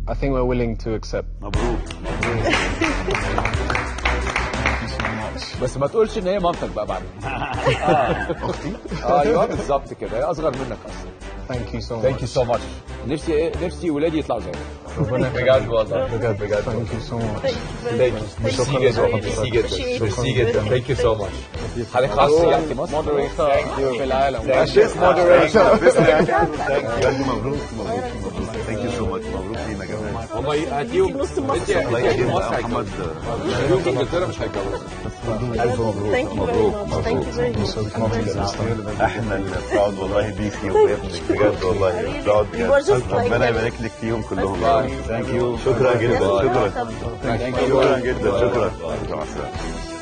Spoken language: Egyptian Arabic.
I think we're willing to accept. مبروك بس ما تقولش ان هي مامتك بقى بعد اختي ايوه بالظبط كده هي اصغر منك اصلا Thank you so much. ثانك يو سو ماتش نفسي ايه نفسي ولادي يطلعوا زيك ربنا بجد والله بجد بجد. Thank you so much. ثانك يو ميرسي جدا ميرسي جدا ميرسي جدا ثانك يو سو ماتش حضرتك خلاص رجعتي مصر Moderator في العالم. مبروك مبروك مبروك ثانك يو سو ماتش مبروك لينا كمان والله هديهم نص مصر. انت الله هديهم يكرمك مصر يا هيتجوزوا محمد هديهم في انجلترا مش هيتجوزوا الف مبروك Thank you very much. Thank you very much. احنا اللي براود والله بيكي وبابنك بجد والله براود You were just like ربنا them. يبارك لك فيهم كلهم Thank ثانك يو شكرا جدا شكرا Welcome. شكرا جدا شكرا مع السلامه